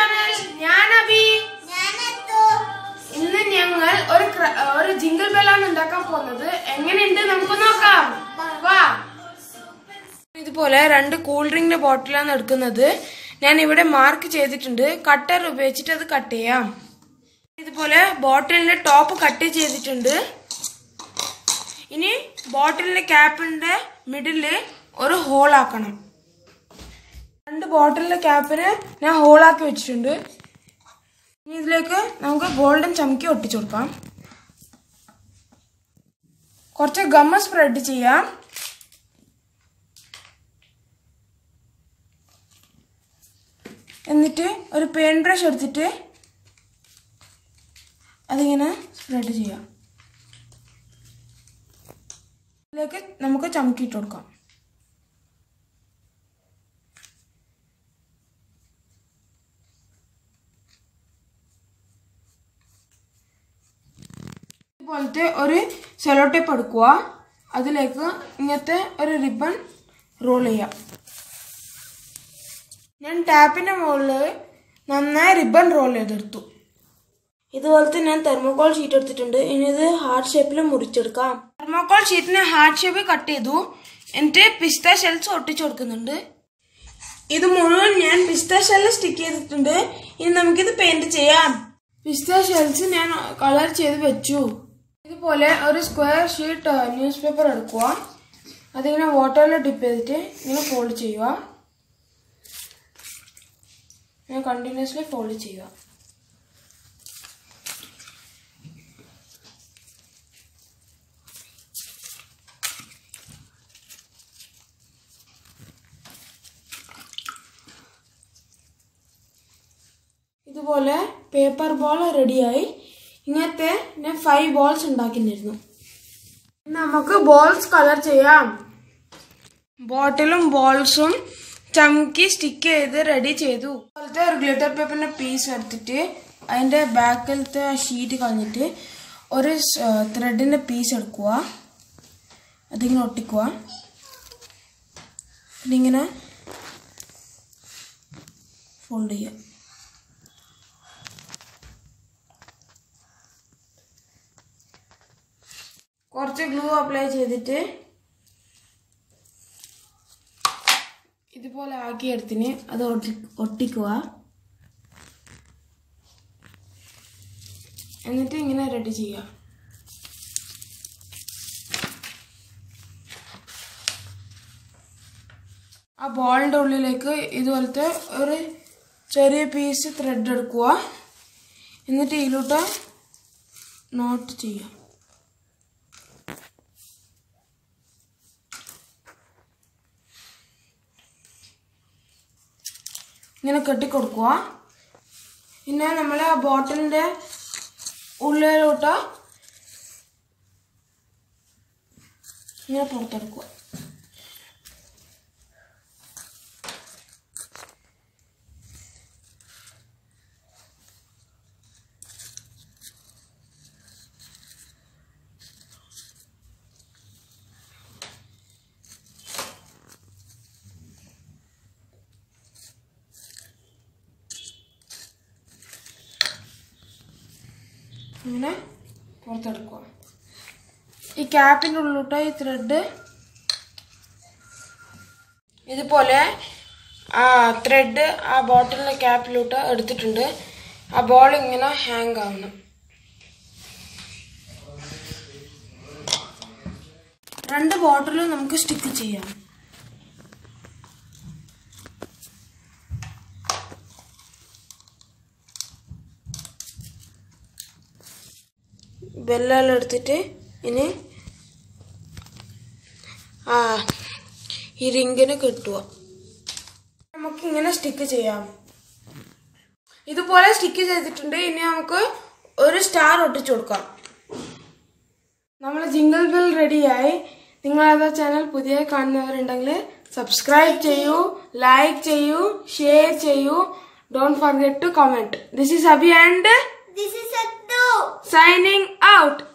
Channel ഞാൻ അബി ഇന്ന് ഞങ്ങൾ ഒരു ക്ര- ഒരു ജിംഗിൾ ബെല്ലാണ് ഉണ്ടാക്കാൻ പോകുന്നത് എങ്ങനെയുണ്ട് നമുക്ക് നോക്കാം വാ ഇതുപോലെ രണ്ട് കൂൾ ഡ്രിങ്കിന്റെ ബോട്ടിലാണ് എടുക്കുന്നത് ഞാൻ ഇവിടെ മാർക്ക് ചെയ്തിട്ടുണ്ട് കട്ടർ ഉപയോഗിച്ചിട്ട് അത് കട്ട് ചെയ്യാം ഇതുപോലെ ബോട്ടിലിന്റെ ടോപ്പ് കട്ട് ചെയ്തിട്ടുണ്ട് ഇനി ബോട്ടിലിന്റെ ക്യാപ്പിന്റെ മിഡില് ഒരു ഹോൾ ആക്കണം രണ്ട് ബോട്ടിലിന്റെ ക്യാപ്പിന് ഞാൻ ഹോളാക്കി വെച്ചിട്ടുണ്ട് ഇനി ഇതിലേക്ക് നമുക്ക് ഗോൾഡൻ ചമക്കി ഒട്ടിച്ചു കൊടുക്കാം കുറച്ച് ഗമ്മ സ്പ്രെഡ് ചെയ്യാം എന്നിട്ട് ഒരു പെയിന്റ് ബ്രഷ് എടുത്തിട്ട് അതിങ്ങനെ സ്പ്രെഡ് ചെയ്യാം ഇതിലേക്ക് നമുക്ക് ചമക്കിയിട്ട് കൊടുക്കാം ഇതുപോലത്തെ ഒരു സെലോ ടേപ്പ് എടുക്കുക അതിലേക്ക് ഇങ്ങനത്തെ ഒരു റിബൺ റോൾ ചെയ്യാം ഞാൻ ടാപ്പിന്റെ മുകളിൽ നന്നായി റിബൺ റോൾ ചെയ്തെടുത്തു ഇതുപോലത്തെ ഞാൻ തെർമോകോൾ ഷീറ്റ് എടുത്തിട്ടുണ്ട് ഇനി ഇത് ഹാർട്ട് ഷേപ്പിൽ മുറിച്ചെടുക്കാം തെർമോകോൾ ഷീറ്റിനെ ഹാർട്ട് ഷേപ്പിൽ കട്ട് ചെയ്തു എന്നിട്ട് പിസ്ത ഷെൽസ് ഒട്ടിച്ചു കൊടുക്കുന്നുണ്ട് ഇത് മുഴുവൻ ഞാൻ പിസ്ത ഷെല്ല് സ്റ്റിക്ക് ചെയ്തിട്ടുണ്ട് ഇനി നമുക്കിത് പെയിന്റ് ചെയ്യാം പിസ്ത ഷെൽസ് ഞാൻ കളർ ചെയ്ത് വെച്ചു ഇതുപോലെ ഒരു സ്ക്വയർ ഷീറ്റ് ന്യൂസ് പേപ്പർ എടുക്കുക അതിങ്ങനെ വാട്ടറിൽ ഡിപ്പ് ചെയ്തിട്ട് ഇങ്ങനെ ഫോൾഡ് ചെയ്യുക ഞാൻ കണ്ടിന്യൂസ്ലി ഫോൾഡ് ചെയ്യുക ഇതുപോലെ പേപ്പർ ബോൾ റെഡിയായി ഇങ്ങനത്തെ ഞാൻ ഫൈവ് ബോൾസ് ഉണ്ടാക്കിയിരുന്നു നമുക്ക് ബോൾസ് കളർ ചെയ്യാം ബോട്ടിലും ബോൾസും ചമുക്കി സ്റ്റിക്ക് ചെയ്ത് റെഡി ചെയ്തു അതുപോലത്തെ ഒരു ഗ്ലിറ്റർ പേപ്പറിന്റെ പീസ് എടുത്തിട്ട് അതിന്റെ ബാക്കിലത്തെ ഷീറ്റ് കളഞ്ഞിട്ട് ഒരു ത്രെഡിന്റെ പീസ് എടുക്കുക അതിങ്ങനെ ഒട്ടിക്കുക ഇതിങ്ങനെ ഫോൾഡ് ചെയ്യുക കുറച്ച് ഗ്ലൂ അപ്ലൈ ചെയ്തിട്ട് ഇതുപോലെ ആക്കിയെടുത്തിന് അത് ഒട്ടി ഒട്ടിക്കുക എന്നിട്ട് ഇങ്ങനെ റെഡി ചെയ്യുക ആ ബോളിൻ്റെ ഉള്ളിലേക്ക് ഇതുപോലത്തെ ഒരു ചെറിയ പീസ് ത്രെഡ് എടുക്കുക എന്നിട്ട് ഇതിലോട്ട് നോട്ട് ചെയ്യുക ഇങ്ങനെ കെട്ടിക്കൊടുക്കുക പിന്നെ നമ്മൾ ആ ബോട്ടിലിൻ്റെ ഉള്ളിലോട്ട് ഇങ്ങനെ പുറത്തെടുക്കുക ഇങ്ങനെ പുറത്തെടുക്കുക ഈ ക്യാപ്പിൻ്റെ ഉള്ളിലോട്ട് ഈ ത്രെഡ് ഇതുപോലെ ആ ത്രെഡ് ആ ബോട്ടിലിൻ്റെ ക്യാപ്പിലോട്ട് എടുത്തിട്ടുണ്ട് ആ ബോൾ ഇങ്ങനെ ഹാങ് ആവണം രണ്ട് ബോട്ടിലും നമുക്ക് സ്റ്റിക്ക് ചെയ്യാം ബെല്ലെല്ലാം എടുത്തിട്ട് ഇനി ആ ഈ റിങ്ങിന് കിട്ടുക നമുക്ക് ഇങ്ങനെ സ്റ്റിക്ക് ചെയ്യാം ഇതുപോലെ സ്റ്റിക്ക് ചെയ്തിട്ടുണ്ട് ഇനി നമുക്ക് ഒരു സ്റ്റാർ ഒട്ടിച്ചു കൊടുക്കാം നമ്മൾ ജിംഗിൾ ബിൽ റെഡിയായി നിങ്ങൾ ഏതാ ചാനൽ പുതിയ കാണുന്നവരുണ്ടെങ്കിൽ സബ്സ്ക്രൈബ് ചെയ്യൂ ലൈക്ക് ചെയ്യൂ ഷെയർ ചെയ്യൂ don't forget to comment this is Abi and This is a two. signing out